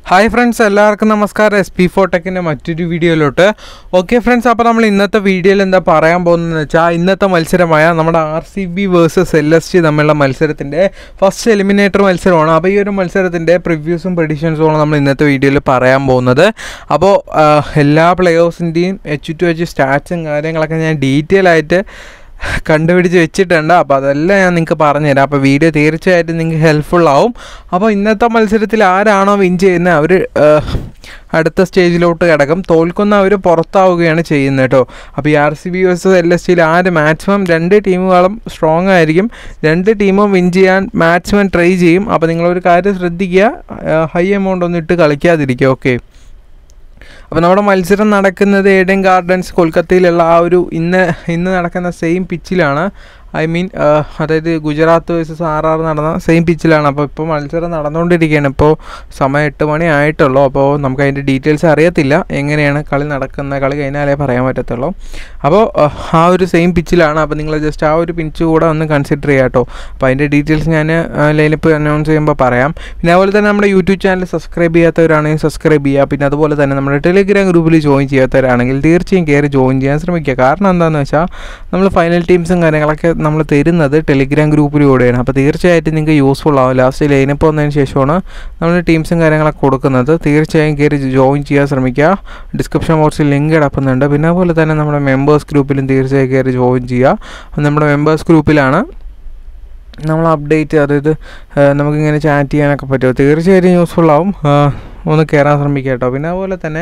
hi friends എല്ലാവർക്കും നമസ്കാരം S P ഫോട്ടെക്കിൻ്റെ മറ്റൊരു വീഡിയോയിലോട്ട് ഓക്കെ ഫ്രണ്ട്സ് അപ്പോൾ നമ്മൾ ഇന്നത്തെ വീഡിയോയിൽ എന്താ പറയാൻ പോകുന്നതെന്ന് വെച്ചാൽ ഇന്നത്തെ മത്സരമായ നമ്മുടെ R C B versus L S T തമ്മിലുള്ള മത്സരത്തിൻ്റെ ഫസ്റ്റ് എലിമിനേറ്റർ മത്സരമാണ് അപ്പോൾ ഈ ഒരു മത്സരത്തിൻ്റെ പ്രിവ്യൂസും പ്രഡിഷൻസുമാണ് നമ്മൾ ഇന്നത്തെ വീഡിയോയിൽ പറയാൻ പോകുന്നത് അപ്പോൾ എല്ലാ പ്ലെയേഴ്സിൻ്റെയും എച്ച് ടു എച്ച് സ്റ്റാറ്റ്സും കാര്യങ്ങളൊക്കെ ഞാൻ ഡീറ്റെയിൽ ആയിട്ട് കണ്ടുപിടിച്ച് വെച്ചിട്ടുണ്ട് അപ്പോൾ അതെല്ലാം ഞാൻ നിങ്ങൾക്ക് പറഞ്ഞുതരാം അപ്പോൾ വീഡിയോ തീർച്ചയായിട്ടും നിങ്ങൾക്ക് ഹെൽപ്ഫുൾ ആവും അപ്പോൾ ഇന്നത്തെ മത്സരത്തിൽ ആരാണോ വിൻ ചെയ്യുന്നത് അവർ അടുത്ത സ്റ്റേജിലോട്ട് കിടക്കും തോൽക്കുന്ന അവർ പുറത്താവുകയാണ് ചെയ്യുന്നത് കേട്ടോ അപ്പോൾ ഈ R C B versus L S ടിയിൽ ആര് മാക്സിമം രണ്ട് ടീമുകളും സ്ട്രോങ് ആയിരിക്കും രണ്ട് ടീമും വിൻ ചെയ്യാൻ മാക്സിമം ട്രൈ ചെയ്യും അപ്പോൾ നിങ്ങളൊരു കാര്യം ശ്രദ്ധിക്കുക ഹൈ എമൗണ്ട് ഒന്നും ഇട്ട് കളിക്കാതിരിക്കുക ഓക്കെ അപ്പോൾ നമ്മുടെ മത്സരം നടക്കുന്നത് ഏഡൻ ഗാർഡൻസ് കൊൽക്കത്തയിലുള്ള ആ ഒരു ഇന്ന് ഇന്ന് നടക്കുന്ന സെയിം പിച്ചിലാണ് ഐ മീൻ അതായത് ഗുജറാത്ത് വേഴ്സസ് ആർ ആർ നടന്ന സെയിം പിച്ചിലാണ് അപ്പോൾ ഇപ്പോൾ മത്സരം നടന്നുകൊണ്ടിരിക്കുകയാണ് ഇപ്പോൾ സമയം എട്ട് മണി ആയിട്ടുള്ളൂ അപ്പോൾ നമുക്ക് അതിൻ്റെ ഡീറ്റെയിൽസ് അറിയത്തില്ല എങ്ങനെയാണ് കളി നടക്കുന്ന കളി കഴിഞ്ഞാലേ പറയാൻ പറ്റത്തുള്ളൂ അപ്പോൾ ആ ഒരു സെയിം പിച്ചിലാണ് അപ്പോൾ നിങ്ങൾ ജസ്റ്റ് ആ ഒരു പിച്ച് കൂടെ ഒന്ന് കൺസിഡർ ചെയ്യാം കേട്ടോ അപ്പോൾ അതിൻ്റെ ഡീറ്റെയിൽസ് ഞാൻ ലൈനിപ്പ് അനൗൺസ് ചെയ്യുമ്പോൾ പറയാം പിന്നെ അതുപോലെ തന്നെ നമ്മുടെ യൂട്യൂബ് ചാനൽ സബ്സ്ക്രൈബ് ചെയ്യാത്തവരാണെങ്കിൽ സബ്സ്ക്രൈബ് ചെയ്യുക പിന്നെ അതുപോലെ തന്നെ നമ്മുടെ ടെലിഗ്രാം ഗ്രൂപ്പിൽ ജോയിൻ ചെയ്യാത്തവരാണെങ്കിൽ തീർച്ചയായും കയറി ജോയിൻ ചെയ്യാൻ ശ്രമിക്കുക കാരണം എന്താണെന്ന് വെച്ചാൽ നമ്മൾ ഫൈനൽ ടീംസും കാര്യങ്ങളൊക്കെ നമ്മൾ തരുന്നത് ടെലിഗ്രാം ഗ്രൂപ്പിലൂടെയാണ് അപ്പോൾ തീർച്ചയായിട്ടും നിങ്ങൾക്ക് യൂസ്ഫുൾ ആവും ലാസ്റ്റ് ലൈനപ്പ് വന്നതിന് ശേഷമാണ് നമ്മൾ ടീംസും കാര്യങ്ങളൊക്കെ കൊടുക്കുന്നത് തീർച്ചയായും കയറി ജോയിൻ ചെയ്യാൻ ശ്രമിക്കുക ഡിസ്ക്രിപ്ഷൻ ബോക്സിൽ ലിങ്ക് കിടക്കുന്നുണ്ട് പിന്നെ അതുപോലെ തന്നെ നമ്മുടെ മെമ്പേഴ്സ് ഗ്രൂപ്പിലും തീർച്ചയായും കയറി ജോയിൻ ചെയ്യുക നമ്മുടെ മെമ്പേഴ്സ് ഗ്രൂപ്പിലാണ് നമ്മൾ അപ്ഡേറ്റ് അതായത് നമുക്കിങ്ങനെ ചാറ്റ് ചെയ്യാനൊക്കെ പറ്റുമോ തീർച്ചയായിട്ടും യൂസ്ഫുൾ ആവും ഒന്ന് കയറാൻ ശ്രമിക്കുക കേട്ടോ പിന്നെ അതുപോലെ തന്നെ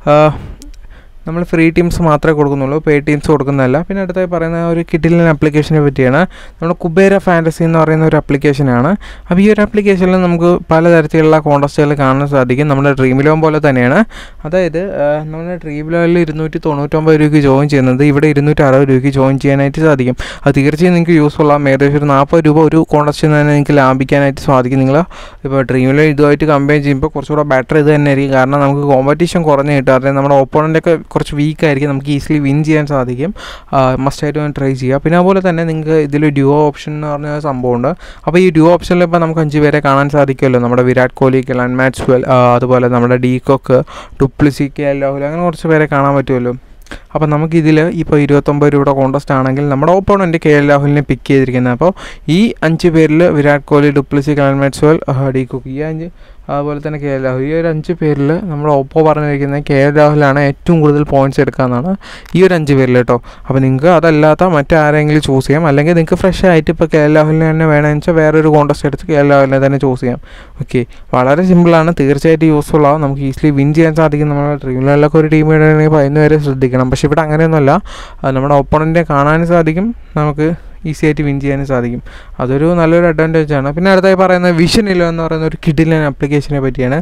നമ്മൾ ഫ്രീ ടീംസ് മാത്രമേ കൊടുക്കുന്നുള്ളൂ പേ ടീംസ് കൊടുക്കുന്നതല്ല പിന്നെ അടുത്തായി പറയുന്ന ഒരു കിഡിലൻ ആപ്ലിക്കേഷനെ പറ്റിയാണ് നമ്മുടെ കുബേര ഫാൻറ്റസി എന്ന് പറയുന്ന ഒരു ആപ്ലിക്കേഷനാണ് അപ്പോൾ ഈ ഒരു ആപ്ലിക്കേഷനിൽ നമുക്ക് പലതരത്തിലുള്ള കോൺടസ്റ്റുകൾ കാണാൻ സാധിക്കും നമ്മുടെ ഡ്രീമിലോൺ പോലെ തന്നെയാണ് അതായത് നമ്മുടെ ഡ്രീമിലോണിൽ ഇരുന്നൂറ്റി തൊണ്ണൂറ്റൊമ്പത് രൂപയ്ക്ക് ജോയിൻ ചെയ്യുന്നത് ഇവിടെ ഇരുന്നൂറ്റി അറുപത് രൂപയ്ക്ക് ജോയിൻ ചെയ്യാനായിട്ട് സാധിക്കും അത് തീർച്ചയായും നിങ്ങൾക്ക് യൂസ്ഫുൾ ആകും ഏകദേശം ഒരു നാൽപ്പത് രൂപ ഒരു കോൺടസ്റ്റിൽ നിന്ന് തന്നെ നിങ്ങൾക്ക് ലാഭിക്കാനായിട്ട് സാധിക്കും നിങ്ങൾ ഇപ്പോൾ ഡ്രീമിലോ ഇതുമായിട്ട് കമ്പയർ ചെയ്യുമ്പോൾ കുറച്ചുകൂടെ ബെറ്റർ ഇത് തന്നെ ആയിരിക്കും കാരണം നമുക്ക് കോമ്പറ്റീഷൻ കുറഞ്ഞ് കിട്ടും അതായത് നമ്മുടെ ഓപ്പോണൻ്റൊക്കെ കുറച്ച് വീക്ക് ആയിരിക്കും നമുക്ക് ഈസിലി വിൻ ചെയ്യാൻ സാധിക്കും മസ്റ്റായിട്ട് ഒന്ന് ട്രൈ ചെയ്യുക പിന്നെ അതുപോലെ തന്നെ നിങ്ങൾക്ക് ഇതിൽ ഡ്യുവോ ഓപ്ഷൻ എന്ന് പറഞ്ഞ സംഭവമുണ്ട് അപ്പോൾ ഈ ഡ്യുവോ ഓപ്ഷനിൽ ഇപ്പോൾ നമുക്ക് അഞ്ച് പേരെ കാണാൻ സാധിക്കുമല്ലോ നമ്മുടെ വിരാട് കോഹ്ലി കെലാൻ മാക്സ്വെൽ അതുപോലെ നമ്മുടെ de Kock du Plessis K L Rahul അങ്ങനെ കുറച്ച് പേരെ കാണാൻ പറ്റുമല്ലോ അപ്പോൾ നമുക്കിതിൽ ഇപ്പോൾ ഇരുപത്തൊമ്പത് രൂപയുടെ കോൺടസ്റ്റ് ആണെങ്കിൽ നമ്മുടെ ഓപ്പോണൻറ്റ് കെ എൽ രാഹുലിനെ പിക്ക് ചെയ്തിരിക്കുന്നത് അപ്പോൾ ഈ അഞ്ച് പേരിൽ Virat Kohli du Plessis Glenn Maxwell de Kock അഞ്ച് അതുപോലെ തന്നെ കെ എൽ രാഹുൽ ഈ ഒരു അഞ്ച് പേരിൽ നമ്മുടെ ഒപ്പോ പറഞ്ഞിരിക്കുന്നത് കെ എൽ രാഹുലാണ് ഏറ്റവും കൂടുതൽ പോയിന്റ്സ് എടുക്കാമെന്നാണ് ഈ ഒരു അഞ്ച് പേരിൽ കേട്ടോ അപ്പോൾ നിങ്ങൾക്ക് അതല്ലാത്ത മറ്റാരെങ്കിലും ചൂസ് ചെയ്യാം അല്ലെങ്കിൽ നിങ്ങൾക്ക് ഫ്രഷ് ആയിട്ട് ഇപ്പോൾ കെ എൽ രാഹുലിനെ തന്നെ വേണമെന്ന് വെച്ചാൽ വേറൊരു കോൺടസ്റ്റ് എടുത്ത് കെ എൽ രാഹുലിനെ തന്നെ ചൂസ് ചെയ്യാം ഓക്കെ വളരെ സിമ്പിളാണ് തീർച്ചയായിട്ടും യൂസ്ഫുൾ ആവും നമുക്ക് ഈസിലി വിൻ ചെയ്യാൻ സാധിക്കും നമ്മുടെ ഡ്രീമിലൊക്കെ ഒരു ടീം ഇടണമെങ്കിൽ പതിനൊന്ന് വരെ ശ്രദ്ധിക്കണം പക്ഷേ ഇവിടെ അങ്ങനെയൊന്നുമല്ല നമ്മുടെ ഒപ്പണൻറ്റിനെ കാണാനും സാധിക്കും നമുക്ക് ഈസി ആയിട്ട് വിൻ ചെയ്യാനും സാധിക്കും അതൊരു നല്ലൊരു അഡ്വാൻറ്റേജ് ആണ് പിന്നെ അടുത്തായി പറയുന്നത് വിഷനിലോ എന്ന് പറയുന്ന ഒരു കിഡിലൻ ആപ്ലിക്കേഷനെ പറ്റിയാണ്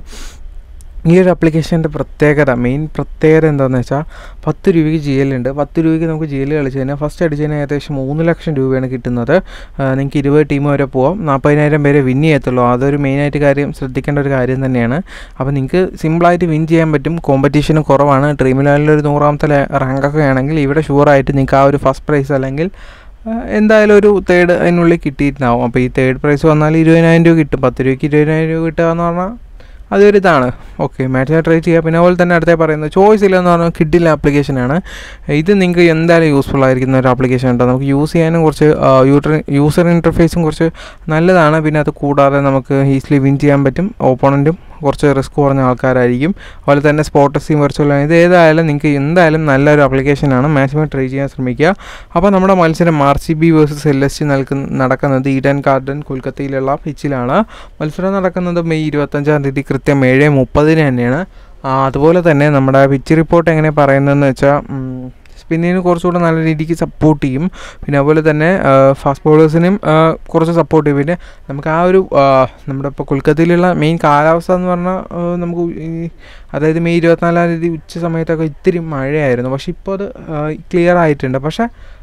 ഈ ഒരു ആപ്ലിക്കേഷൻ്റെ പ്രത്യേകത മെയിൻ പ്രത്യേകത എന്താണെന്ന് വെച്ചാൽ പത്ത് രൂപയ്ക്ക് ജി എൽ ഉണ്ട് പത്ത് രൂപയ്ക്ക് നമുക്ക് ജി എൽ കളിച്ച് കഴിഞ്ഞാൽ ഫസ്റ്റ് അടിച്ചതിന് ഏകദേശം മൂന്ന് ലക്ഷം രൂപയാണ് കിട്ടുന്നത് നിങ്ങൾക്ക് ഇരുപത് ടീം വരെ പോവാം നാൽപ്പതിനായിരം പേരെ വിൻ ചെയ്യത്തുള്ളൂ അതൊരു മെയിനായിട്ട് കാര്യം ശ്രദ്ധിക്കേണ്ട ഒരു കാര്യം തന്നെയാണ് അപ്പോൾ നിങ്ങൾക്ക് സിമ്പിളായിട്ട് വിൻ ചെയ്യാൻ പറ്റും കോമ്പറ്റീഷനും കുറവാണ് ഡ്രീം ലെവലിൽ ഒരു നൂറാമത്തെ റാങ്കൊക്കെ ആണെങ്കിൽ ഇവിടെ ഷുവറായിട്ട് നിങ്ങൾക്ക് ആ ഒരു ഫസ്റ്റ് പ്രൈസ് അല്ലെങ്കിൽ എന്തായാലും ഒരു തേർഡ് അതിനുള്ളിൽ കിട്ടിയിട്ടുണ്ടാവും അപ്പോൾ ഈ തേർഡ് പ്രൈസ് വന്നാൽ ഇരുപതിനായിരം രൂപ കിട്ടും പത്ത് രൂപയ്ക്ക് ഇരുപതിനായിരം രൂപ കിട്ടുക എന്ന് പറഞ്ഞാൽ അതൊരു ഇതാണ് ഓക്കെ മാച്ച് ട്രൈ ചെയ്യുക പിന്നെ അതുപോലെ തന്നെ അടുത്തേ പറയുന്നത് ചോയ്സ് ഇല്ല എന്ന് പറഞ്ഞാൽ കിഡിൽ ആപ്ലിക്കേഷനാണ് ഇത് നിങ്ങൾക്ക് എന്തായാലും യൂസ്ഫുൾ ആയിരിക്കുന്ന ഒരു ആപ്ലിക്കേഷൻ ഉണ്ട് നമുക്ക് യൂസ് ചെയ്യാനും കുറച്ച് യൂട്ടർ യൂസർ ഇൻ്റർഫേസും കുറച്ച് നല്ലതാണ് പിന്നെ അത് കൂടാതെ നമുക്ക് ഈസിലി വിൻ ചെയ്യാൻ പറ്റും ഓപ്പോണൻറ്റും കുറച്ച് റിസ്ക് കുറഞ്ഞ ആൾക്കാരായിരിക്കും അതുപോലെ തന്നെ സ്പോട്ടസിയും വെർച്വൽ ഇത് ഏതായാലും നിങ്ങൾക്ക് എന്തായാലും നല്ലൊരു ആപ്ലിക്കേഷനാണ് മാക്സിമം ട്രൈ ചെയ്യാൻ ശ്രമിക്കുക അപ്പോൾ നമ്മുടെ മത്സരം R C B versus L S T നൽകുന്ന നടക്കുന്നത് ഈഡൻ ഗാർഡൻ കൊൽക്കത്തയിലുള്ള പിച്ചിലാണ് മത്സരം നടക്കുന്നത് മെയ് ഇരുപത്തഞ്ചാം തീയതി കൃത്യം ഏഴ് മുപ്പതിന് തന്നെയാണ് അതുപോലെ തന്നെ നമ്മുടെ പിച്ച് റിപ്പോർട്ട് എങ്ങനെ പറയുന്നതെന്ന് വെച്ചാൽ സ്പിന്നിന് കുറച്ചുകൂടെ നല്ല രീതിക്ക് സപ്പോർട്ട് ചെയ്യും പിന്നെ അതുപോലെ തന്നെ ഫാസ്റ്റ് ബോളേഴ്സിനും കുറച്ച് സപ്പോർട്ട് ചെയ്യും പിന്നെ നമുക്ക് ആ ഒരു നമ്മുടെ ഇപ്പോൾ കൊൽക്കത്തയിലുള്ള മെയിൻ കാലാവസ്ഥ എന്ന് പറഞ്ഞാൽ നമുക്ക് അതായത് മെയ് ഇരുപത്തിനാലാം തീയതി ഉച്ച സമയത്തൊക്കെ ഇത്തിരി മഴയായിരുന്നു പക്ഷേ ഇപ്പോൾ അത് ക്ലിയർ ആയിട്ടുണ്ട് പക്ഷേ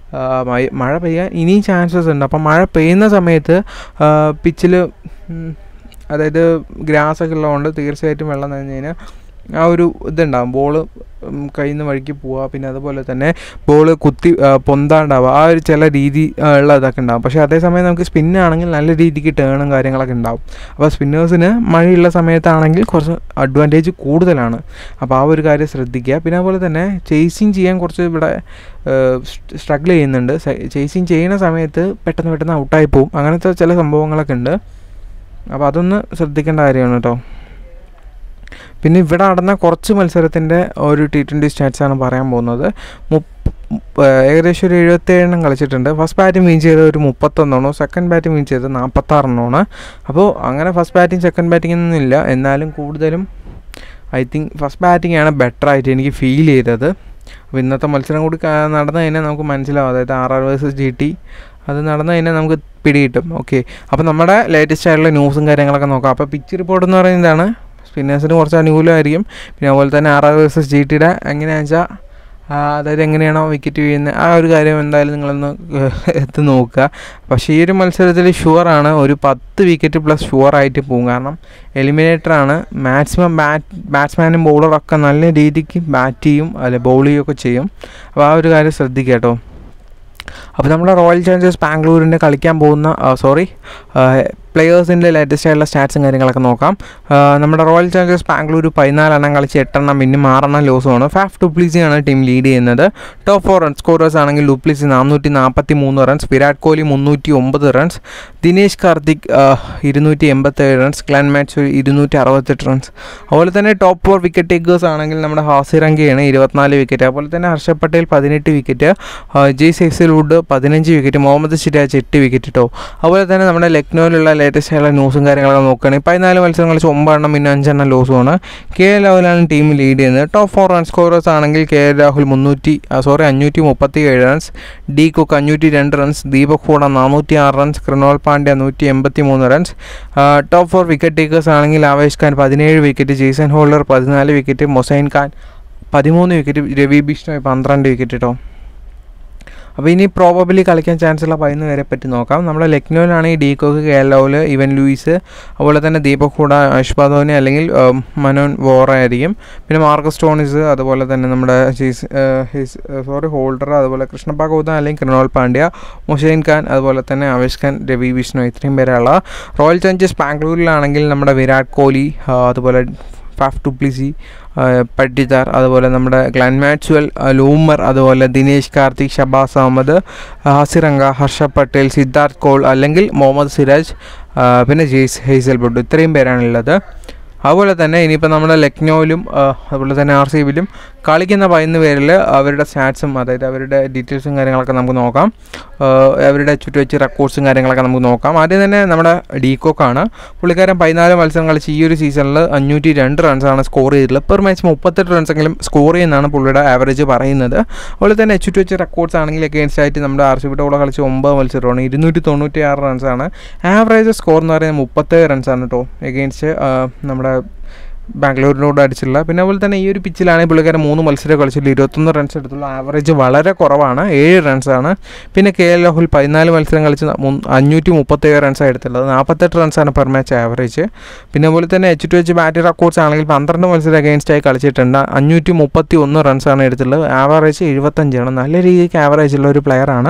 മഴ പെയ്യാൻ ഇനിയും ചാൻസസ് ഉണ്ട് അപ്പം മഴ പെയ്യുന്ന സമയത്ത് പിച്ചിൽ അതായത് ഗ്രാസ് ഒക്കെ ഉള്ളതുകൊണ്ട് തീർച്ചയായിട്ടും വെള്ളം നനഞ്ഞു കഴിഞ്ഞാൽ ആ ഒരു ഇതുണ്ടാവും ബോൾ കയ്യിൽ നിന്ന് വഴിക്ക് പോവുക പിന്നെ അതുപോലെ തന്നെ ബോൾ കുത്തി ആ, പൊന്താണ്ടാവുക ആ ഒരു ചില രീതി ആ, ഉള്ള ഇതൊക്കെ ഉണ്ടാവും പക്ഷേ അതേസമയം നമുക്ക് സ്പിന്നാണെങ്കിൽ നല്ല രീതിക്ക് ടേണും കാര്യങ്ങളൊക്കെ ഉണ്ടാവും അപ്പോൾ സ്പിന്നേഴ്സിന് മഴയുള്ള സമയത്താണെങ്കിൽ കുറച്ച് അഡ്വാൻറ്റേജ് കൂടുതലാണ് അപ്പോൾ ആ ഒരു കാര്യം ശ്രദ്ധിക്കുക പിന്നെ അതുപോലെ തന്നെ ചേസിങ് ചെയ്യാൻ കുറച്ച് ഇവിടെ സ്ട്രഗിൾ ചെയ്യുന്നുണ്ട് ചേസിങ് ചെയ്യുന്ന സമയത്ത് പെട്ടെന്ന് പെട്ടെന്ന് ഔട്ടായി പോകും അങ്ങനത്തെ ചില സംഭവങ്ങളൊക്കെ ഉണ്ട് അപ്പോൾ അതൊന്ന് ശ്രദ്ധിക്കേണ്ട കാര്യമാണ് കേട്ടോ പിന്നെ ഇവിടെ നടന്ന കുറച്ച് മത്സരത്തിൻ്റെ ഒരു ടി ട്വൻറ്റി സ്റ്റാറ്റ്സാണ് പറയാൻ പോകുന്നത് മുപ്പ ഏഹ് ഏകദേശം ഒരു എഴുപത്തേഴെണ്ണം കളിച്ചിട്ടുണ്ട് ഫസ്റ്റ് ബാറ്റിംഗ് വിൻ ചെയ്തത് ഒരു മുപ്പത്തൊന്നെണ്ണോ സെക്കൻഡ് ബാറ്റിംഗ് വിൻ ചെയ്തത് നാൽപ്പത്താറെണ്ണമാണ് അപ്പോൾ അങ്ങനെ ഫസ്റ്റ് ബാറ്റിംഗ് സെക്കൻഡ് ബാറ്റിംഗ് ഒന്നും ഇല്ല എന്നാലും കൂടുതലും ഐ തിങ്ക് ഫസ്റ്റ് ബാറ്റിംഗ് ആണ് ബെറ്റർ ആയിട്ട് എനിക്ക് ഫീൽ ചെയ്തത് അപ്പോൾ ഇന്നത്തെ മത്സരം കൂടി ക- നടന്നു കഴിഞ്ഞാൽ നമുക്ക് മനസ്സിലാവും അതായത് R R versus G T അത് നടന്നു കഴിഞ്ഞാൽ നമുക്ക് പിടികിട്ടും ഓക്കെ അപ്പോൾ നമ്മുടെ ലേറ്റസ്റ്റ് ആയിട്ടുള്ള ന്യൂസും കാര്യങ്ങളൊക്കെ നോക്കാം അപ്പോൾ പിച്ച് റിപ്പോർട്ട് എന്ന് പറയുന്നതാണ് സ്പിന്നേഴ്സിന് കുറച്ച് അനുകൂലമായിരിക്കും പിന്നെ അതുപോലെ തന്നെ ആർ ആർ വേഴ്സസ് ജി ടിയുടെ എങ്ങനെയാണെന്ന് വെച്ചാൽ അതായത് എങ്ങനെയാണോ വിക്കറ്റ് വീഴുന്നത് ആ ഒരു കാര്യം എന്തായാലും നിങ്ങളൊന്ന് എത്തി നോക്കുക പക്ഷേ ഈ ഒരു മത്സരത്തിൽ ഷുവറാണ് ഒരു പത്ത് വിക്കറ്റ് പ്ലസ് ഷുവറായിട്ട് പോകും കാരണം എലിമിനേറ്ററാണ് മാക്സിമം ബാറ്റ് ബാറ്റ്സ്മാനും ബൗളറൊക്കെ നല്ല രീതിക്ക് ബാറ്റ് ചെയ്യും അല്ലെ ബൗൾ ചെയ്യുകയൊക്കെ ചെയ്യും അപ്പോൾ ആ ഒരു കാര്യം ശ്രദ്ധിക്കുക കേട്ടോ അപ്പോൾ നമ്മുടെ റോയൽ ചാലഞ്ചേഴ്സ് ബാംഗ്ലൂരിൻ്റെ കളിക്കാൻ പോകുന്ന സോറി പ്ലെയേഴ്സിൻ്റെ ലേറ്റസ്റ്റ് ആയിട്ടുള്ള സ്റ്റാറ്റ്സും കാര്യങ്ങളൊക്കെ നോക്കാം ആ, നമ്മുടെ റോയൽ ചാലഞ്ചേഴ്സ് ബാംഗ്ലൂർ പതിനാലെണ്ണം കളിച്ച് എട്ടെണ്ണം പിന്നെ ആറെണ്ണം ലോസുമാണ് ഫാഫ് ഡുപ്ലിസിയാണ് ടീം ലീഡ് ചെയ്യുന്നത് ടോപ്പ് ഫോർ റൺ സ്കോറേഴ്സ് ആണെങ്കിൽ ഡുപ്ലിസി നാനൂറ്റി നാൽപ്പത്തി മൂന്ന് റൺസ് വിരാട് കോഹ്ലി മുന്നൂറ്റി ഒമ്പത് റൺസ് ദിനേശ് കാർത്തിക് ഇരുന്നൂറ്റി എൺപത്തേഴ് റൺസ് ക്ലാൻ മാച്ച് ഇരുന്നൂറ്റി അറുപത്തെട്ട് റൺസ് അതുപോലെ തന്നെ ടോപ്പ് ഫോർ വിക്കറ്റ് ടേക്കേഴ്സ് ആണെങ്കിൽ നമ്മുടെ ഹാസിറങ്കയാണ് ഇരുപത്തിനാല് വിക്കറ്റ് അതുപോലെ തന്നെ ഹർഷ പട്ടേൽ പതിനെട്ട് വിക്കറ്റ് ജെയ് സെയ്സൽവുഡ് പതിനഞ്ച് വിക്കറ്റ് മുഹമ്മദ് സിരാജ് എട്ട് വിക്കറ്റ് കേട്ടോ അതുപോലെ തന്നെ നമ്മുടെ ലക്നൗവിലുള്ള ലേറ്റസ്റ്റ് ആയിട്ടുള്ള ന്യൂസും കാര്യങ്ങളൊക്കെ നോക്കുകയാണെങ്കിൽ പതിനാല് മത്സരം കളിച്ച് ഒമ്പതെണ്ണം പിന്നെ അഞ്ചെണ്ണം ലോസുമാണ് കെ എൽ രാഹുലാണ് ടീം ലീഡ് ചെയ്യുന്നത് ടോപ്പ് ഫോർ റൺ സ്കോറേഴ്സ് ആണെങ്കിൽ കെ എൽ രാഹുൽ മുന്നൂറ്റി സോറി അഞ്ഞൂറ്റി മുപ്പത്തി ഏഴ് റൺസ് ഡി കുക്ക് അഞ്ഞൂറ്റി രണ്ട് റൺസ് ദീപക് ഹൂഡ നാനൂറ്റി ആറ് റൺസ് കൃണോൾ പാണ്ഡ്യ നൂറ്റി എൺപത്തി മൂന്ന് runs top four wicket takers ആണെങ്കിൽ ആവേശ് ഖാൻ പതിനേഴ് വിക്കറ്റ് ജെയ്സൺ ഹോൾഡർ പതിനാല് വിക്കറ്റ് മൊസൈൻ ഖാൻ പതിമൂന്ന് വിക്കറ്റ് രവി ബിഷ്ണോയ് പന്ത്രണ്ട് വിക്കറ്റ് കേട്ടോ അപ്പോൾ ഇനി പ്രോബബിലി കളിക്കാൻ ചാൻസ് ഉള്ള പതിനൊന്ന് പേരെ പറ്റി നോക്കാം നമ്മുടെ ലക്നൗവിലാണെങ്കിൽ de Kock K L Rahul Evin Lewis അതുപോലെ തന്നെ ദീപക് ഹൂഡ അഷ്ബാ ധോനി അല്ലെങ്കിൽ ഉം, മനോൻ വോറ ആയിരിക്കും പിന്നെ മാർക്കസ് ടോണിസ് അതുപോലെ തന്നെ നമ്മുടെ ഹിസ് ഹിസ് സോറി ഹോൾഡർ അതുപോലെ കൃഷ്ണപ്പ ഗൗതം അല്ലെങ്കിൽ കൃണോൾ പാണ്ഡ്യ മുഷൈൻ ഖാൻ അതുപോലെ തന്നെ ആവേശ് ഖാൻ രവി വിഷ്ണു ഇത്രയും പേരുള്ള റോയൽ ചലഞ്ചേഴ്സ് ബാംഗ്ലൂരിലാണെങ്കിൽ നമ്മുടെ വിരാട് കോഹ്ലി ആ, അതുപോലെ ഫാഫ് ഡുപ്ലിസി പട്ടിദാർ അതുപോലെ നമ്മുടെ ഗ്ലാൻ മാക്സ്വൽ ലൂമർ അതുപോലെ ദിനേശ് കാർത്തിക് ഷബാസ് അഹമ്മദ് ഹാസിറങ്ക ഹർഷ പട്ടേൽ സിദ്ധാർത്ഥ് കോൾ അല്ലെങ്കിൽ മുഹമ്മദ് സിരാജ് ആ, പിന്നെ ജെയ്സ് ഹെയ്സൽബുഡ് ഇത്രയും പേരാണുള്ളത് അതുപോലെ തന്നെ ഇനിയിപ്പോൾ നമ്മുടെ ലക്നൗവിലും ആ, അതുപോലെ തന്നെ ആർ സി ബിയിലും കളിക്കുന്ന പതിനൊന്ന് പേരിൽ അവരുടെ സ്റ്റാറ്റ്സും അതായത് അവരുടെ ഡീറ്റെയിൽസും കാര്യങ്ങളൊക്കെ നമുക്ക് നോക്കാം ആ, അവരുടെ ചുറ്റുവച്ച് റെക്കോർഡ്സും കാര്യങ്ങളൊക്കെ നമുക്ക് നോക്കാം ആദ്യം തന്നെ നമ്മുടെ ഡീകോക്കാണ് പുള്ളിക്കാരൻ പതിനാല് മത്സരം കളിച്ച് ഈ ഒരു സീസണിൽ അഞ്ഞൂറ്റി രണ്ട് റൺസാണ് സ്കോർ ചെയ്തിട്ടുള്ളത് പെർ മാച്ച് മുപ്പത്തെട്ട് റൺസെങ്കിലും സ്കോർ ചെയ്യുന്നതാണ് പുള്ളിയുടെ ആവറേജ് പറയുന്നത് അതുപോലെ തന്നെ എച്ച് ടു എച്ച് റെക്കോർഡ്സ് ആണെങ്കിൽ അഗേൻസ്റ്റ് ആയിട്ട് നമ്മുടെ ആർ സി ബിയുടെ കൂടെ കളിച്ച് ഒമ്പത് മത്സരമാണ് ഇരുന്നൂറ്റി തൊണ്ണൂറ്റി ആറ് റൺസാണ് ആവറേജ് സ്കോർ എന്ന് പറയുന്നത് മുപ്പത്തേഴ് റൺസാണ് കേട്ടോ എഗെയിൻസ്റ്റ് നമ്മുടെ ബാംഗ്ലൂരിനോട് അടിച്ചിട്ടുള്ള പിന്നെ അതുപോലെ തന്നെ ഈ ഒരു പിച്ചിലാണെങ്കിൽ പുള്ളിക്കാരൻ മൂന്ന് മത്സരം കളിച്ചിട്ട് ഇരുപത്തൊന്ന് റൺസ് എടുത്തുള്ള ആവറേജ് വളരെ കുറവാണ് ഏഴ് റൺസാണ് പിന്നെ കെ എൽ രാഹുൽ പതിനാല് മത്സരം കളിച്ച് മു- അഞ്ഞൂറ്റി മുപ്പത്തേഴ് റൺസാണ് എടുത്തുള്ളത് നാൽപ്പത്തെട്ട് റൺസാണ് പെർ മാച്ച് ആവറേജ് പിന്നെ അതുപോലെ തന്നെ H to H bat records ആണെങ്കിൽ പന്ത്രണ്ട് മത്സരം അഗേൻസ്റ്റ് ആയി കളിച്ചിട്ടുണ്ട് അഞ്ഞൂറ്റി മുപ്പത്തി ഒന്ന് റൺസാണ് എടുത്തുള്ളത് ആവറേജ് എഴുപത്തഞ്ചാണ് നല്ല രീതിക്ക് ആവറേജ് ഉള്ള ഒരു പ്ലെയറാണ്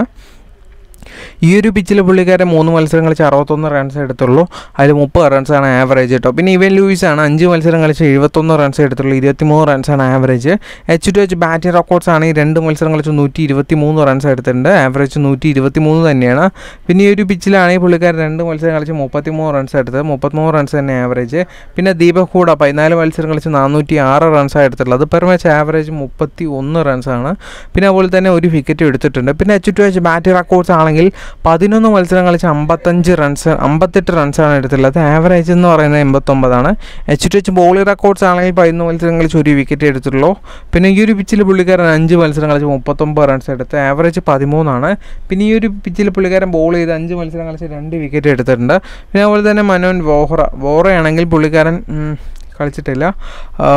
ഈ ഒരു പിച്ചിൽ പുള്ളിക്കാരൻ മൂന്ന് മത്സരം കളിച്ച് അറുപത്തൊന്ന് റൺസ് എടുത്തുള്ളൂ അതിൽ മുപ്പത് റൺസാണ് ആവറേജ് കേട്ടോ പിന്നെ ഇവൻ ലൂയിസ് ആണ് അഞ്ച് മത്സരം കളിച്ച് എഴുപത്തൊന്ന് റൺസ് എടുത്തുള്ളൂ ഇരുപത്തിമൂന്ന് റൺസാണ് average H to H batting records ആണ് ഈ രണ്ട് മത്സരം കളിച്ച് നൂറ്റി ഇരുപത്തി മൂന്ന് റൺസ് എടുത്തിട്ടുണ്ട് ആവറേജ് നൂറ്റി ഇരുപത്തി മൂന്ന് തന്നെയാണ് പിന്നെ ഈ ഒരു പിച്ചിലാണെങ്കിൽ പുള്ളിക്കാരൻ രണ്ട് മത്സരം കളിച്ച് മുപ്പത്തി മൂന്ന് റൺസ് എടുത്തത് മുപ്പത്തിമൂന്ന് റൺസ് തന്നെ ആവറേജ് പിന്നെ ദീപക് ഹൂഡ പതിനാല് മത്സരം കളിച്ച് നാനൂറ്റി ആറ് റൺസാണ് എടുത്തിട്ടുള്ളത് പെർ മാച്ച് ആവറേജ് മുപ്പത്തി ഒന്ന് റൺസാണ് പിന്നെ അതുപോലെ തന്നെ ഒരു വിക്കറ്റ് എടുത്തിട്ടുണ്ട് പിന്നെ H to H batting records ആണെങ്കിൽ പതിനൊന്ന് മത്സരം കളിച്ച് അമ്പത്തഞ്ച് റൺസ് അമ്പത്തെട്ട് റൺസാണ് എടുത്തിട്ടുള്ളത് ആവറേജ് എന്ന് പറയുന്നത് എൺപത്തൊമ്പതാണ് H to H bowling records ആണെങ്കിൽ പതിനൊന്ന് മത്സരം കളിച്ച് ഒരു വിക്കറ്റ് എടുത്തിട്ടുള്ളൂ പിന്നെ ഈ ഒരു പിച്ചിൽ പുള്ളിക്കാരൻ അഞ്ച് മത്സരം കളിച്ച് മുപ്പത്തൊമ്പത് റൺസ് എടുത്ത് ആവറേജ് പതിമൂന്നാണ് പിന്നെ ഈ ഒരു പിച്ചിൽ പുള്ളിക്കാരൻ ബോൾ ചെയ്ത് അഞ്ച് മത്സരം കളിച്ച് രണ്ട് വിക്കറ്റ് എടുത്തിട്ടുണ്ട് പിന്നെ അതുപോലെ തന്നെ മനോൻ വോഹ്റ വോറയാണെങ്കിൽ പുള്ളിക്കാരൻ ഉം, കളിച്ചിട്ടില്ല ആ,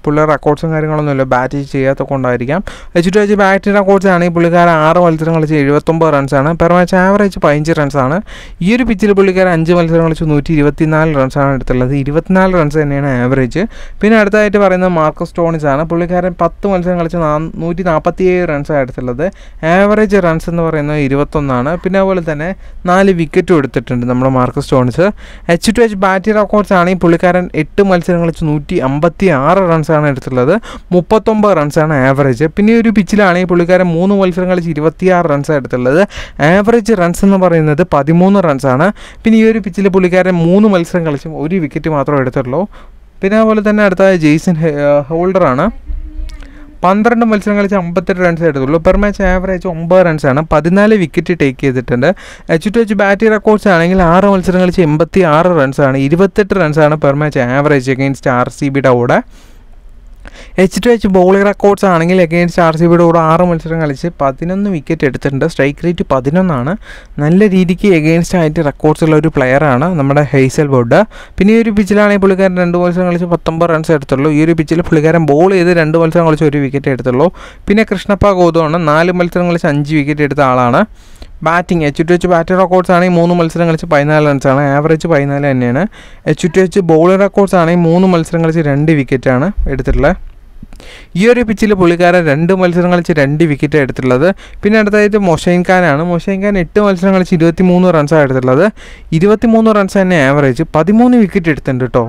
പുള്ളിയുടെ റെക്കോർഡ്സും കാര്യങ്ങളൊന്നുമില്ല ബാറ്റ് ചെയ്യാത്ത കൊണ്ടായിരിക്കാം H to H batting records ആണെങ്കിൽ പുള്ളിക്കാരൻ ആറ് മത്സരം കളിച്ച് എഴുപത്തൊമ്പത് റൺസാണ് പെർ മാച്ച് ആവറേജ് പതിനഞ്ച് റൺസാണ് ഈ ഒരു പിച്ചിൽ പുള്ളിക്കാരൻ അഞ്ച് മത്സരം കളിച്ച് നൂറ്റി ഇരുപത്തിനാല് റൺസാണ് എടുത്തുള്ളത് ഇരുപത്തിനാല് റൺസ് തന്നെയാണ് ആവറേജ് പിന്നെ അടുത്തതായിട്ട് പറയുന്നത് മാർക്കസ് സ്റ്റോണിസ് ആണ് പുള്ളിക്കാരൻ പത്ത് മത്സരം കളിച്ച് നാ നൂറ്റി നാൽപ്പത്തി ഏഴ് റൺസാണ് എടുത്തുള്ളത് ആവറേജ് റൺസ് എന്ന് പറയുന്നത് ഇരുപത്തൊന്നാണ് പിന്നെ അതുപോലെ തന്നെ നാല് വിക്കറ്റും എടുത്തിട്ടുണ്ട് നമ്മുടെ Marcus Stoinis H to H batting records ആണെങ്കിൽ പുള്ളിക്കാരൻ എട്ട് മത്സരം കളിച്ച് നൂറ്റി അമ്പത്തി ആറ് റൺസാണ് എടുത്തിട്ടുള്ളത് മുപ്പത്തൊമ്പത് റൺസാണ് ആവറേജ് പിന്നെ ഈ ഒരു പിച്ചിലാണെങ്കിൽ പുള്ളിക്കാരൻ മൂന്ന് മത്സരം കളിച്ച് ഇരുപത്തിയാറ് റൺസാണ് എടുത്തുള്ളത് ആവറേജ് റൺസ് എന്ന് പറയുന്നത് പതിമൂന്ന് റൺസാണ് പിന്നെ ഈ ഒരു പിച്ചിൽ പുള്ളിക്കാരൻ മൂന്ന് മത്സരം കളിച്ചും ഒരു വിക്കറ്റ് മാത്രമേ എടുത്തുള്ളൂ പിന്നെ അതുപോലെ തന്നെ അടുത്ത ജെയ്സൺ ഹോൾഡറാണ് പന്ത്രണ്ട് മത്സരം കളിച്ച് അമ്പത്തെട്ട് റൺസ് എടുത്തുള്ളൂ പെർ മാച്ച് ആവറേജ് ഒമ്പത് റൺസാണ് പതിനാല് വിക്കറ്റ് ടേക്ക് ചെയ്തിട്ടുണ്ട് H to H batting records ആണെങ്കിൽ ആറ് മത്സരം കളിച്ച് എൺപത്തി ആറ് റൺസാണ് ഇരുപത്തെട്ട് റൺസാണ് per match average against R C ബിയുടെ കൂടെ H to H bowling records ആണെങ്കിൽ അഗെയിൻസ്റ്റ് ആർ സി ബിയുടെ കൂടെ ആറ് മത്സരം കളിച്ച് പതിനൊന്ന് വിക്കറ്റ് എടുത്തിട്ടുണ്ട് സ്ട്രൈക്ക് റേറ്റ് പതിനൊന്നാണ് നല്ല രീതിക്ക് എഗെയിൻസ്റ്റ് ആയിട്ട് റെക്കോർഡ്സ് ഉള്ള ഒരു പ്ലെയറാണ് നമ്മുടെ ഹെയ്സൽ ബോർഡ് പിന്നെ ഈ ഒരു പിച്ചിലാണെങ്കിൽ പുള്ളിക്കാരൻ രണ്ട് മത്സരം കളിച്ച് പത്തൊമ്പത് റൺസ് എടുത്തുള്ളൂ ഈ ഒരു പിച്ചിൽ പുള്ളിക്കാരൻ ബോൾ ചെയ്ത് രണ്ട് മത്സരം കളിച്ച് ഒരു വിക്കറ്റ് എടുത്തുള്ളൂ പിന്നെ കൃഷ്ണപ്പ ഗോതമാണ് നാല് മത്സരം കളിച്ച് അഞ്ച് വിക്കറ്റ് എടുത്ത ആളാണ് batting H to H batting records ആണെങ്കിൽ മൂന്ന് മത്സരം കളിച്ച് പതിനാല് റൺസാണ് ആവറേജ് പതിനാല് തന്നെയാണ് H to H bowling records ആണെങ്കിൽ മൂന്ന് മത്സരം കളിച്ച് രണ്ട് വിക്കറ്റാണ് എടുത്തിട്ടുള്ളത് ഈ ഒരു പിച്ചിൽ പുള്ളിക്കാരൻ രണ്ട് മത്സരം കളിച്ച് രണ്ട് വിക്കറ്റ് എടുത്തിട്ടുള്ളത് പിന്നെ അടുത്തതായിട്ട് മൊഷൈൻ ഖാനാണ് മൊഷൈൻ ഖാൻ എട്ട് മത്സരം കളിച്ച് ഇരുപത്തി മൂന്ന് റൺസാണ് എടുത്തിട്ടുള്ളത് ഇരുപത്തി മൂന്ന് റൺസ് തന്നെ ആവറേജ് പതിമൂന്ന് വിക്കറ്റ് എടുത്തിട്ടുണ്ട് കേട്ടോ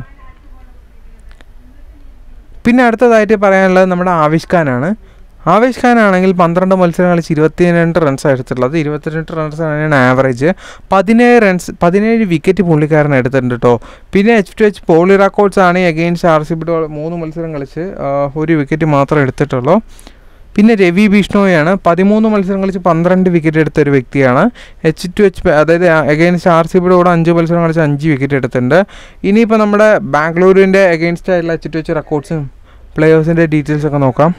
പിന്നെ അടുത്തതായിട്ട് പറയാനുള്ളത് നമ്മുടെ ആവിഷ് ഖാനാണ് ആവേശ് ഖാൻ ആണെങ്കിൽ പന്ത്രണ്ട് മത്സരം കളിച്ച് ഇരുപത്തിരണ്ട് റൺസ് എടുത്തിട്ടുള്ളത് ഇരുപത്തിരണ്ട് റൺസ് ആണ് ആവറേജ് പതിനേഴ് റൺസ് പതിനേഴ് വിക്കറ്റ് പുള്ളിക്കാരൻ എടുത്തിട്ടുണ്ട് കേട്ടോ പിന്നെ H to H bowling records ആണ് അഗെയിൻസ്റ്റ് ആർ സി ബിയുടെ മൂന്ന് മത്സരം കളിച്ച് ഒരു വിക്കറ്റ് മാത്രമേ എടുത്തിട്ടുള്ളൂ പിന്നെ രവി ബിഷ്ണോയാണ് പതിമൂന്ന് മത്സരം കളിച്ച് പന്ത്രണ്ട് വിക്കറ്റ് എടുത്ത ഒരു വ്യക്തിയാണ് എച്ച് ടു എച്ച് അതായത് അഗെയിൻസ്റ്റ് ആർ സി ബിയുടെ കൂടെ അഞ്ച് മത്സരം കളിച്ച് അഞ്ച് വിക്കറ്റ് എടുത്തിട്ടുണ്ട് ഇനിയിപ്പോൾ നമ്മുടെ ബാംഗ്ലൂരിൻ്റെ അഗെയിൻസ്റ്റ് ആയിട്ടുള്ള എച്ച് ടു എച്ച് റെക്കോർഡ്സും പ്ലേയേഴ്സിൻ്റെ ഡീറ്റെയിൽസ് ഒക്കെ നോക്കാം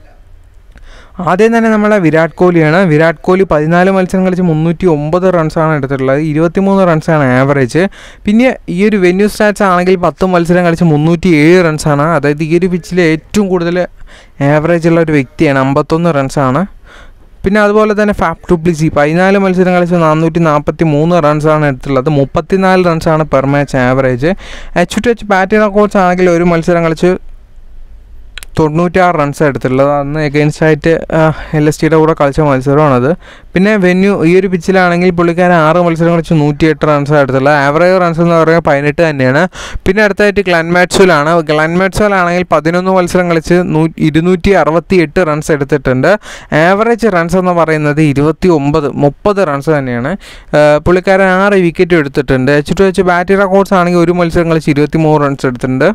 ആദ്യം തന്നെ നമ്മളെ വിരാട് കോഹ്ലിയാണ് വിരാട് കോഹ്ലി പതിനാല് മത്സരം കളിച്ച് മുന്നൂറ്റി ഒമ്പത് റൺസാണ് എടുത്തിട്ടുള്ളത് ഇരുപത്തിമൂന്ന് റൺസാണ് ആവറേജ് പിന്നെ ഈ ഒരു വെന്യൂ സ്റ്റാറ്റ്സ് ആണെങ്കിൽ പത്ത് മത്സരം കളിച്ച് മുന്നൂറ്റി ഏഴ് റൺസാണ് അതായത് ഈ ഒരു പിച്ചിൽ ഏറ്റവും കൂടുതൽ ആവറേജ് ഉള്ള ഒരു വ്യക്തിയാണ് അമ്പത്തൊന്ന് റൺസാണ് പിന്നെ അതുപോലെ തന്നെ ഫാപ് ഡുപ്ലിസി പതിനാല് മത്സരം കളിച്ച് നാനൂറ്റി നാൽപ്പത്തി മൂന്ന് റൺസാണ് എടുത്തുള്ളത് മുപ്പത്തിനാല് റൺസാണ് per match average H to H batting records ആണെങ്കിൽ ഒരു മത്സരം കളിച്ച് തൊണ്ണൂറ്റാറ് റൺസ് എടുത്തിട്ടുള്ളത് അന്ന് എഗെയിൻസ്റ്റ് ആയിട്ട് എൽ എസ് ടിയുടെ കൂടെ കളിച്ച മത്സരമാണത് പിന്നെ വെന്യൂ ഈ ഒരു പിച്ചിലാണെങ്കിൽ പുള്ളിക്കാരൻ ആറ് മത്സരം കളിച്ച് നൂറ്റിയെട്ട് റൺസ് എടുത്തുള്ളത് ആവറേജ് റൺസ് എന്ന് പറയുന്നത് പതിനെട്ട് തന്നെയാണ് പിന്നെ അടുത്തായിട്ട് ഗ്ലൻ മാറ്റ്സുലാണ് ഗ്ലൻ മാറ്റ്സുലാണെങ്കിൽ പതിനൊന്ന് മത്സരം കളിച്ച് നൂ ഇരുന്നൂറ്റി അറുപത്തി എട്ട് റൺസ് എടുത്തിട്ടുണ്ട് ആവറേജ് റൺസ് എന്ന് പറയുന്നത് ഇരുപത്തി ഒമ്പത് മുപ്പത് റൺസ് തന്നെയാണ് പുള്ളിക്കാരൻ ആറ് വിക്കറ്റ് എടുത്തിട്ടുണ്ട് H to H batting records ആണെങ്കിൽ ഒരു മത്സരം കളിച്ച് ഇരുപത്തി മൂന്ന് റൺസ് എടുത്തിട്ടുണ്ട്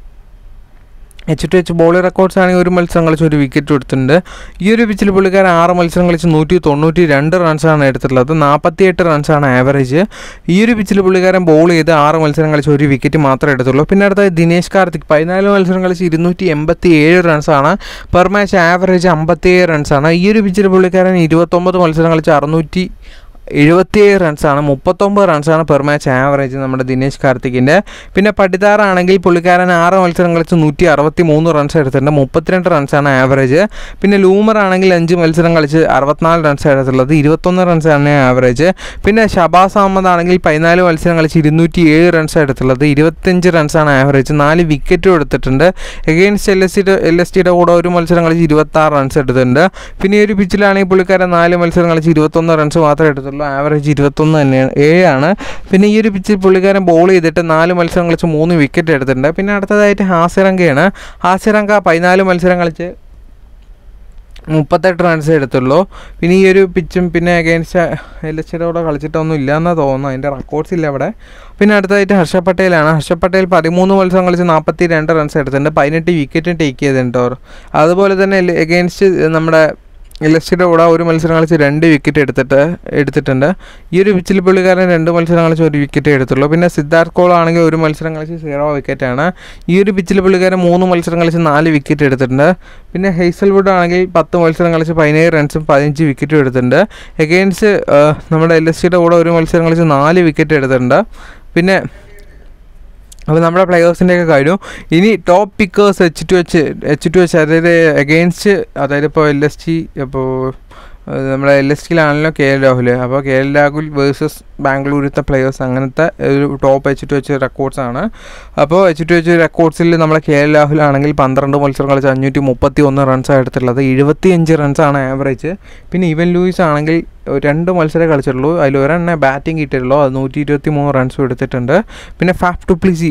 H to H bowling records ആണെങ്കിൽ ഒരു മത്സരം കളിച്ച് ഒരു വിക്കറ്റ് എടുത്തിട്ടുണ്ട് ഈ ഒരു പിച്ചിൽ പുള്ളിക്കാരൻ ആറ് മത്സരം കളിച്ച് നൂറ്റി തൊണ്ണൂറ്റി രണ്ട് റൺസാണ് എടുത്തിട്ടുള്ളത് നാൽപ്പത്തിയെട്ട് റൺസാണ് ആവറേജ് ഈ ഒരു പിച്ചിൽ പുള്ളിക്കാരൻ ബോൾ ചെയ്ത് ആറ് മത്സരം കളിച്ച് ഒരു വിക്കറ്റ് മാത്രമേ എടുത്തുള്ളൂ പിന്നെ അടുത്ത ദിനേശ് കാർത്തിക് പതിനാല് മത്സരം കളിച്ച് ഇരുന്നൂറ്റി എൺപത്തി ഏഴ് റൺസാണ് പെർ മാച്ച് ആവറേജ് അമ്പത്തിയേഴ് റൺസാണ് ഈ ഒരു പിച്ചിൽ പുള്ളിക്കാരൻ ഇരുപത്തൊമ്പത് മത്സരം കളിച്ച് അറുന്നൂറ്റി എഴുപത്തിയേഴ് റൺസാണ് മുപ്പത്തൊമ്പത് റൺസാണ് പെർ മാച്ച് ആവറേജ് നമ്മുടെ ദിനേശ് കാർത്തിക്കിൻ്റെ പിന്നെ പടിതാറാണെങ്കിൽ പുള്ളിക്കാരൻ ആറ് മത്സരം കളിച്ച് നൂറ്റി അറുപത്തി മൂന്ന് റൺസ് എടുത്തിട്ടുണ്ട് മുപ്പത്തിരണ്ട് റൺസാണ് ആവറേജ് പിന്നെ ലൂമർ ആണെങ്കിൽ അഞ്ച് മത്സരം കളിച്ച് അറുപത്തിനാല് റൺസ് എടുത്തുള്ളത് ഇരുപത്തൊന്ന് റൺസാണ് ആവറേജ് പിന്നെ ഷബാസ് അഹമ്മദ് ആണെങ്കിൽ പതിനാല് മത്സരം കളിച്ച് ഇരുന്നൂറ്റി ഏഴ് റൺസ് എടുത്തുള്ളത് ഇരുപത്തഞ്ച് റൺസാണ് ആവറേജ് നാല് വിക്കറ്റും എടുത്തിട്ടുണ്ട് എഗെയിൻസ്റ്റ് എൽ എസ് ടിയുടെ എൽ എസ് ടിയുടെ കൂടെ ഒരു മത്സരം കളിച്ച് ഇരുപത്താറ് റൺസ് എടുത്തിട്ടുണ്ട് പിന്നെ ഈ ഒരു പിച്ചിലാണെങ്കിൽ പുള്ളിക്കാരൻ നാല് മത്സരം കളിച്ച് ഇരുപത്തൊന്ന് റൺസ് മാത്രമേ എടുത്തുള്ളൂ ആവറേജ് ഇരുപത്തൊന്ന് തന്നെയാണ് ഏഴാണ് പിന്നെ ഈ ഒരു പിച്ചിൽ പുള്ളിക്കാരൻ ബോൾ ചെയ്തിട്ട് നാല് മത്സരം കളിച്ച് മൂന്ന് വിക്കറ്റ് എടുത്തിട്ടുണ്ട് പിന്നെ അടുത്തതായിട്ട് ഹാസിറങ്കയാണ് ഹാസിറങ്ക പതിനാല് മത്സരം കളിച്ച് മുപ്പത്തെട്ട് റൺസ് എടുത്തുള്ളൂ പിന്നെ ഈ ഒരു പിച്ചും പിന്നെ അഗേൻസ്റ്റ് എൽ എച്ച് കൂടെ കളിച്ചിട്ടൊന്നും ഇല്ല എന്നാണ് തോന്നുന്നു അതിൻ്റെ റെക്കോർഡ്സ് ഇല്ല അവിടെ പിന്നെ അടുത്തതായിട്ട് ഹർഷ പട്ടേലാണ് ഹർഷ പട്ടേൽ പതിമൂന്ന് മത്സരം കളിച്ച് നാൽപ്പത്തി രണ്ട് റൺസ് എടുത്തിട്ടുണ്ട് പതിനെട്ട് വിക്കറ്റും ടേക്ക് ചെയ്തിട്ടുണ്ട് അവർ അതുപോലെ തന്നെ എഗെയിൻസ്റ്റ് നമ്മുടെ എൽ എസ് ടിയുടെ കൂടെ ഒരു മത്സരം കളിച്ച് രണ്ട് വിക്കറ്റ് എടുത്തിട്ട് എടുത്തിട്ടുണ്ട് ഈ ഒരു പിച്ചിൽ പുള്ളിക്കാരൻ രണ്ട് മത്സരം കളിച്ച് ഒരു വിക്കറ്റ് എടുത്തുള്ളൂ പിന്നെ സിദ്ധാർത്ഥ് കോൾ ആണെങ്കിൽ ഒരു മത്സരം കളിച്ച് സീറോ വിക്കറ്റാണ് ഈ ഒരു പിച്ചിൽ പുള്ളിക്കാരൻ മൂന്ന് മത്സരം കളിച്ച് നാല് വിക്കറ്റ് എടുത്തിട്ടുണ്ട് പിന്നെ ഹെയ്സൽവുഡ് ആണെങ്കിൽ പത്ത് മത്സരം കളിച്ച് പതിനേഴ് റൺസും പതിനഞ്ച് വിക്കറ്റും എടുത്തിട്ടുണ്ട് എഗെയിൻസ്റ്റ് നമ്മുടെ എൽ എസ് ടിയുടെ കൂടെ ഒരു മത്സരം കളിച്ച് നാല് വിക്കറ്റ് എടുത്തിട്ടുണ്ട് പിന്നെ അപ്പോൾ നമ്മുടെ പ്ലെയേഴ്സിൻ്റെയൊക്കെ കാര്യം ഇനി top pickers H to H H to H അതായത് എഗെയിൻസ്റ്റ് അതായത് ഇപ്പോൾ എൽ എസ് ടി ഇപ്പോൾ നമ്മുടെ എൽ എസ് ടിയിലാണല്ലോ കെ എൽ രാഹുൽ അപ്പോൾ കെ എൽ രാഹുൽ വേഴ്സസ് ബാംഗ്ലൂരിലത്തെ പ്ലെയേഴ്സ് അങ്ങനത്തെ ഒരു top H to H records ആണ് അപ്പോൾ എച്ച് ടു എച്ച് റെക്കോർഡ്സിൽ നമ്മളെ കെ എൽ രാഹുൽ ആണെങ്കിൽ പന്ത്രണ്ട് മത്സരം കളിച്ച് അഞ്ഞൂറ്റി മുപ്പത്തി ഒന്ന് റൺസാണ് എടുത്തിട്ടുള്ളത് എഴുപത്തിയഞ്ച് റൺസാണ് ആവറേജ് പിന്നെ ഇവൻ ലൂയിസ് ആണെങ്കിൽ രണ്ട് മത്സരം കളിച്ചിട്ടുള്ളൂ അതിൽ ഒരെണ്ണ ബാറ്റിംഗ് കിട്ടിയിട്ടുള്ളൂ അത് നൂറ്റി ഇരുപത്തി മൂന്ന് റൺസും എടുത്തിട്ടുണ്ട് പിന്നെ ഫാഫ് ടു പ്ലിസി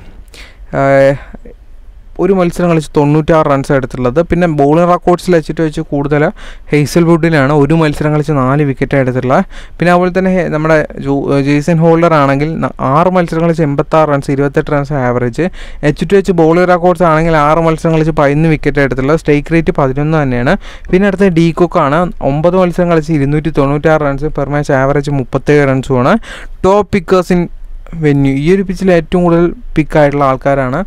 ഒരു മത്സരം കളിച്ച് തൊണ്ണൂറ്റാറ് റൺസ് എടുത്തിട്ടുള്ളത് പിന്നെ ബോളിംഗ് റെക്കോർഡ്സിൽ വെച്ചിട്ട് വെച്ച് കൂടുതൽ ഹെയ്സൽവുഡിലാണ് ഒരു മത്സരം കളിച്ച് നാല് വിക്കറ്റ് എടുത്തിട്ടുള്ളത് പിന്നെ അതുപോലെ തന്നെ ഹെ- നമ്മുടെ ജോ ജെയ്സൺ ഹോൾഡർ ആണെങ്കിൽ ന- ആറ് മത്സരം കളിച്ച് എൺപത്താറ് റൺസ് ഇരുപത്തെട്ട് runs average H to H bowling records ആണെങ്കിൽ ആറ് മത്സരം കളിച്ച് പതിനൊന്ന് വിക്കറ്റ് എടുത്തിട്ടുള്ളത് സ്ട്രൈക്ക് റേറ്റ് പതിനൊന്ന് തന്നെയാണ് പിന്നെ അടുത്ത ഡി കുക്കാണ് ഒമ്പത് മത്സരം കളിച്ച് ഇരുന്നൂറ്റി തൊണ്ണൂറ്റാറ് റൺസ് പെർ മാച്ച് ആവറേജ് മുപ്പത്തേഴ് റൺസുമാണ് ടോപ്പ് പിക്കേഴ്സ് ഇൻ വെന്യൂ ഈ ഒരു പിച്ചിൽ ഏറ്റവും കൂടുതൽ പിക്കായിട്ടുള്ള ആൾക്കാരാണ്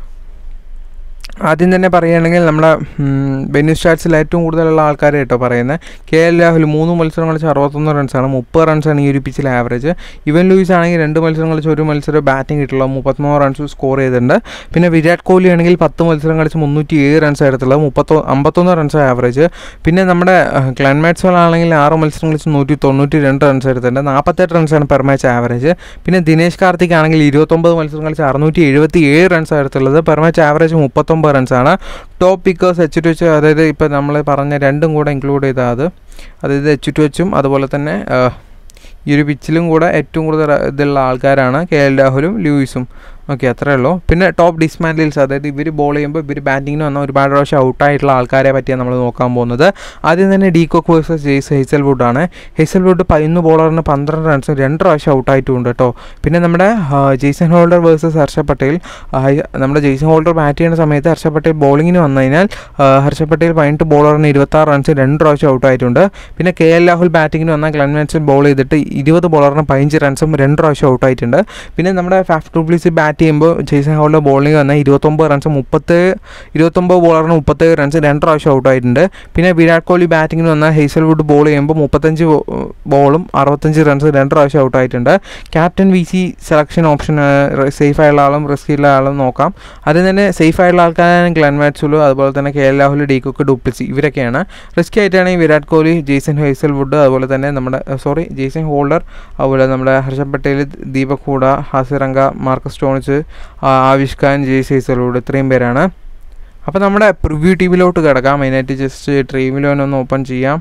ആദ്യം തന്നെ പറയുകയാണെങ്കിൽ നമ്മുടെ ബെന്യു സ്റ്റാറ്റ്സിൽ ഏറ്റവും കൂടുതലുള്ള ആൾക്കാർ കേട്ടോ പറയുന്നത് കെ എൽ രാഹുൽ മൂന്ന് മത്സരം കളിച്ച് അറുപത്തൊന്ന് റൺസാണ് മുപ്പത് റൺസാണ് ഈ ഒരു പിച്ചിൽ ആവറേജ് ഇവൻ ലൂയിസ് ആണെങ്കിൽ രണ്ട് മത്സരം കളിച്ച് ഒരു മത്സരം ബാറ്റിംഗ് കിട്ടുള്ളൂ മുപ്പത്തിമൂന്ന് റൺസ് സ്കോർ ചെയ്തിട്ടുണ്ട് പിന്നെ വിരാട് കോഹ്ലി ആണെങ്കിൽ പത്ത് മത്സരം കളിച്ച് മുന്നൂറ്റി ഏഴ് റൺസ് എടുത്തുള്ളത് മുപ്പത്തൊ അമ്പത്തൊന്ന് റൺസ് ആവറേജ് പിന്നെ നമ്മുടെ ക്ലൻ മാറ്റ്സോൾ ആണെങ്കിൽ ആറ് മത്സരം കളിച്ച് നൂറ്റി തൊണ്ണൂറ്റി രണ്ട് റൺസ് എടുത്തിട്ടുണ്ട് നാൽപ്പത്തെട്ട് റൺസാണ് പെർ മാച്ച് ആവറേജ് പിന്നെ ദിനേശ് കാർത്തിക് ആണെങ്കിൽ ഇരുപത്തൊമ്പത് മത്സരം കളിച്ച് അറുന്നൂറ്റി എഴുപത്തി ഏഴ് റൺസ് എടുത്തുള്ളത് പെർ മാച്ച് ആവറേജ് മുപ്പത്തൊമ്പത് റൺസാണ് top pickers H to H അതായത് ഇപ്പോൾ നമ്മൾ പറഞ്ഞ രണ്ടും കൂടെ ഇൻക്ലൂഡ് ചെയ്താൽ അത് അതായത് എച്ച് ടു എച്ചും അതുപോലെ തന്നെ ആ, ഈ ഒരു പിച്ചിലും കൂടെ ഏറ്റവും കൂടുതൽ ഇതുള്ള ആൾക്കാരാണ് കെ എൽ രാഹുലും ലൂയിസും ഓക്കെ അത്രേ ഉള്ളൂ പിന്നെ ടോപ്പ് ഡിസ്മാൻഡിൽസ് അതായത് ഇവർ ബോൾ ചെയ്യുമ്പോൾ ഇവർ ബാറ്റിങ്ങിന് വന്ന ഒരുപാട് പ്രാവശ്യം ഔട്ടായിട്ടുള്ള ആൾക്കാരെ പറ്റിയാണ് നമ്മൾ നോക്കാൻ പോകുന്നത് ആദ്യം തന്നെ de Kock versus Josh Hazlewood ആണ് ഹെയ്സൽവുഡ് പതിനൊന്ന് ബോളറിന് പന്ത്രണ്ട് റൺസ് രണ്ട് പ്രാവശ്യം ഔട്ടായിട്ടുണ്ട് കേട്ടോ പിന്നെ നമ്മുടെ ആ, Jason Holder versus Harsha Patel ആ, നമ്മുടെ ജെയ്സൺ ഹോൾഡർ ബാറ്റ് ചെയ്യുന്ന സമയത്ത് ഹർഷ പട്ടേൽ ബോളിങ്ങിന് വന്നു കഴിഞ്ഞാൽ ആ, ഹർഷ പട്ടേൽ പതിനെട്ട് ബോളറിന് ഇരുപത്താറ് റൺസ് രണ്ട് പ്രാവശ്യം ഔട്ടായിട്ടുണ്ട് പിന്നെ കെ എൽ രാഹുൽ ബാറ്റിങ്ങിന് വന്നാൽ ക്ലൻ മാൻസൺ ബോൾ ചെയ്തിട്ട് ഇരുപത് ബോളറിന് പതിനഞ്ച് റൺസും രണ്ട് പ്രാവശ്യം ഔട്ടായിട്ടുണ്ട് പിന്നെ നമ്മുടെ ഫാഫ് ടൂപ്ലീസ് ബാറ്റ് ചെയ്യുമ്പോൾ ജെയ്സൺ ഹോളിൻ്റെ ബോളിംഗ് വന്നാൽ ഇരുപത്തൊമ്പത് റൺസ് മുപ്പത്ത് ഇരുപത്തൊമ്പത് ബോളറിന് മുപ്പത്തേഴ് റൺസ് രണ്ട് പ്രാവശ്യം ഔട്ടായിട്ടുണ്ട് പിന്നെ വിരാട് കോഹ്ലി ബാറ്റിങ്ങിന് വന്നാൽ ഹെയ്സൽവുഡ് ബോൾ ചെയ്യുമ്പോൾ മുപ്പത്തഞ്ച് ബോളും അറുപത്തഞ്ച് റൺസ് രണ്ട് പ്രാവശ്യം ഔട്ടായിട്ടുണ്ട് captain V C selection option safe ആയുള്ള ആളും റിസ്ക് ഉള്ള ആളും നോക്കാം അതിൽ തന്നെ സേഫ് ആയിട്ടുള്ള ആൾക്കാരാണ് ഗ്ലൻ മാറ്റ്സുലു അതുപോലെ തന്നെ K L Rahul de Kock du Plessis ഇവരൊക്കെയാണ് റിസ്ക് ആയിട്ടാണെങ്കിൽ വിരാട് കോഹ്ലി ജെയ്സൺ ഹെയ്സൽവുഡ് അതുപോലെ തന്നെ നമ്മുടെ സോറി ജെയ്സൺ ഹോൾഡർ അതുപോലെ നമ്മുടെ Harsha Patel Deepak Hooda Hasaranga Marcus Stoinis Avesh Khan Josh Hazlewood ഇത്രയും പേരാണ് അപ്പോൾ നമ്മുടെ പ്രിവ്യൂ ടീമിലോട്ട് കിടക്കാം മെയിനായിട്ട് ജസ്റ്റ് ഡ്രീമിലോൻ ഒന്ന് ഓപ്പൺ ചെയ്യാം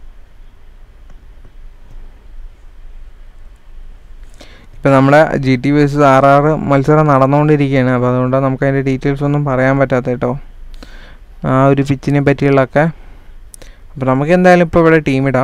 ഇപ്പം നമ്മുടെ G T versus R R മത്സരം നടന്നുകൊണ്ടിരിക്കുകയാണ് അപ്പോൾ അതുകൊണ്ടാണ് നമുക്ക് അതിൻ്റെ ഡീറ്റെയിൽസ് ഒന്നും പറയാൻ പറ്റാത്ത കേട്ടോ ആ ഒരു പിച്ചിനെ പറ്റിയുള്ളതൊക്കെ അപ്പോൾ നമുക്ക് എന്തായാലും ഇപ്പോൾ ഇവിടെ ടീം ഇടാം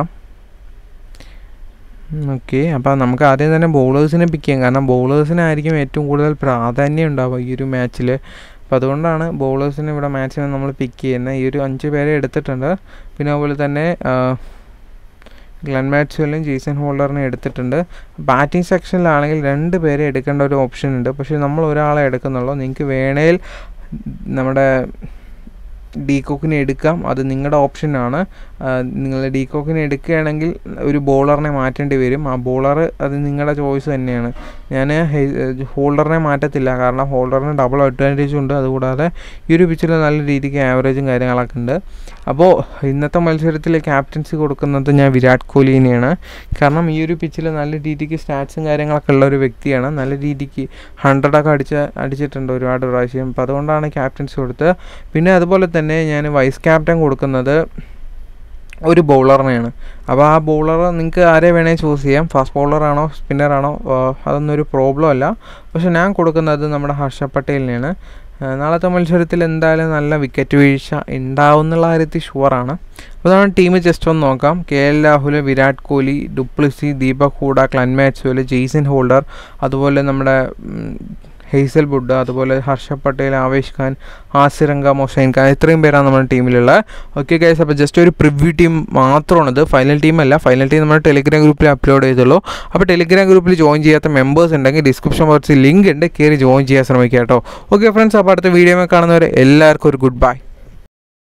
ഓക്കെ അപ്പോൾ നമുക്ക് ആദ്യം തന്നെ ബോളേഴ്സിനെ പിക്ക് ചെയ്യാം കാരണം ബോളേഴ്സിനായിരിക്കും ഏറ്റവും കൂടുതൽ പ്രാധാന്യം ഉണ്ടാവുക ഈ ഒരു മാച്ചിൽ അപ്പോൾ അതുകൊണ്ടാണ് ബോളേഴ്സിനെ ഇവിടെ മാച്ചിനെ നമ്മൾ പിക്ക് ചെയ്യുന്നത് ഈ ഒരു അഞ്ച് പേരെ എടുത്തിട്ടുണ്ട് പിന്നെ അതുപോലെ തന്നെ ഗ്ലൻ മാറ്റ്സുവലും ജേസൺ ഹോൾഡറിനെ എടുത്തിട്ടുണ്ട് ബാറ്റിംഗ് സെക്ഷനിലാണെങ്കിൽ രണ്ട് പേരെ എടുക്കേണ്ട ഒരു ഓപ്ഷൻ ഉണ്ട് പക്ഷേ നമ്മൾ ഒരാളെ എടുക്കുന്നുള്ളൂ നിങ്ങൾക്ക് വേണേൽ നമ്മുടെ ഡീകോക്കിനെ എടുക്കാം അത് നിങ്ങളുടെ ഓപ്ഷനാണ് നിങ്ങൾ ഡീകോക്കിനെ എടുക്കുകയാണെങ്കിൽ ഒരു ബോളറിനെ മാറ്റേണ്ടി വരും ആ ബോളർ അത് നിങ്ങളുടെ ചോയ്സ് തന്നെയാണ് ഞാൻ ഹോൾഡറിനെ മാറ്റത്തില്ല കാരണം ഹോൾഡറിന് ഡബിൾ അഡ്വാൻറ്റേജ് ഉണ്ട് അതുകൂടാതെ ഈ ഒരു പിച്ചിൽ നല്ല രീതിക്ക് ആവറേജും കാര്യങ്ങളൊക്കെ ഉണ്ട് അപ്പോൾ ഇന്നത്തെ മത്സരത്തിൽ ക്യാപ്റ്റൻസി കൊടുക്കുന്നത് ഞാൻ വിരാട് കോഹ്ലിനെയാണ് കാരണം ഈ ഒരു പിച്ചിൽ നല്ല രീതിക്ക് സ്റ്റാറ്റ്സും കാര്യങ്ങളൊക്കെ ഉള്ള ഒരു വ്യക്തിയാണ് നല്ല രീതിക്ക് ഹൺഡ്രഡൊക്കെ അടിച്ച അടിച്ചിട്ടുണ്ട് ഒരുപാട് പ്രാവശ്യം അപ്പോൾ അതുകൊണ്ടാണ് ക്യാപ്റ്റൻസി കൊടുത്തത് പിന്നെ അതുപോലെ തന്നെ ഞാൻ വൈസ് ക്യാപ്റ്റൻ കൊടുക്കുന്നത് ഒരു ബൗളറിനെയാണ് അപ്പോൾ ആ ബൗളർ നിങ്ങൾക്ക് ആരെ വേണേൽ ചൂസ് ചെയ്യാം ഫാസ്റ്റ് ബൗളറാണോ സ്പിന്നറാണോ അതൊന്നും ഒരു പ്രോബ്ലം അല്ല പക്ഷെ ഞാൻ കൊടുക്കുന്നത് നമ്മുടെ ഹർഷ പട്ടേലിനെയാണ് നാളത്തെ മത്സരത്തിൽ എന്തായാലും നല്ല വിക്കറ്റ് വീഴ്ച ഉണ്ടാവുന്നുള്ള കാര്യത്തിൽ ഷുവറാണ് അപ്പോൾ നമ്മുടെ ടീം ജസ്റ്റ് ഒന്ന് നോക്കാം K L Rahul Virat Kohli du Plessis Deepak Hooda Glenn Maxwell Jason Holder അതുപോലെ നമ്മുടെ ഹെയ്സൽ ബുഡ് അതുപോലെ ഹർഷ പട്ടേൽ ആവേശ് ഖാൻ ആസിറങ്ക മൊഷൈൻ ഖാൻ ഇത്രയും പേരാണ് നമ്മുടെ ടീമിലുള്ളത് ഓക്കെ ഗൈസ് അപ്പോൾ ജസ്റ്റ് ഒരു പ്രിവ്യൂ ടീം മാത്രമാണിത് ഫൈനൽ ടീം അല്ല ഫൈനൽ ടീം നമ്മുടെ ടെലിഗ്രാം ഗ്രൂപ്പിൽ അപ്ലോഡ് ചെയ്തുള്ളൂ അപ്പോൾ ടെലിഗ്രാം ഗ്രൂപ്പിൽ ജോയിൻ ചെയ്യാത്ത മെമ്പേഴ്സ് ഉണ്ടെങ്കിൽ ഡിസ്ക്രിപ്ഷൻ ബോക്സിൽ ലിങ്ക് ഉണ്ട് കയറി ജോയിൻ ചെയ്യാൻ ശ്രമിക്കുക കേട്ടോ ഓക്കെ ഫ്രണ്ട്സ് അപ്പോൾ അടുത്ത വീഡിയോ കാണുന്നവരെ എല്ലാവർക്കും ഒരു ഗുഡ് ബൈ